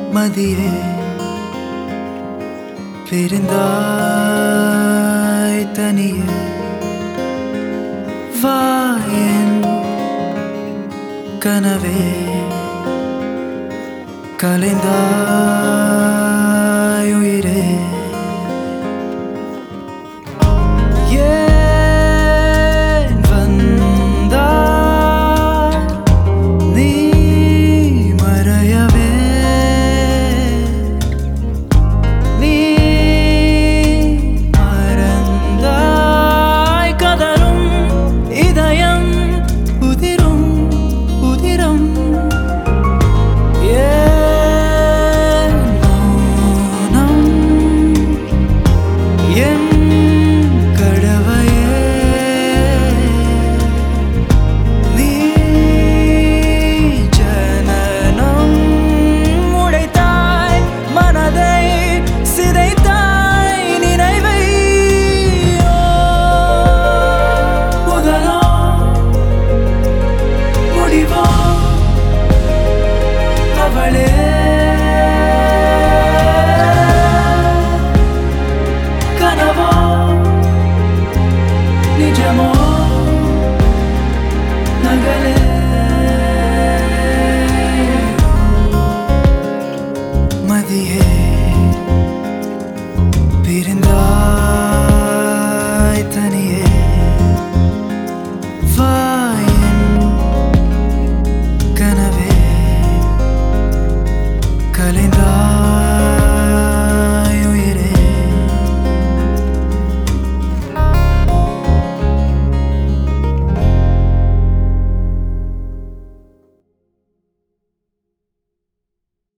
மதியே பிரிந்தாய் தனியே வாயன் கனவே கலைந்தாய் உயிரே ஏன் வந்தாய் நீ மறையவே நீ மறந்தாய் கதரும் இதயம் உதிரும் உதிரம் ஏன் மௌனம் என் கடவையே நீ ஜனனம் உடைத்தாய் மனதை சிதைத்தாய் நினைவை முதலோ முடிவோ அவளே கனவோ நிஜமோ நகலே மதியே பிரிந்தாய் தனியே வாயன் கனவே கலைந்தாய்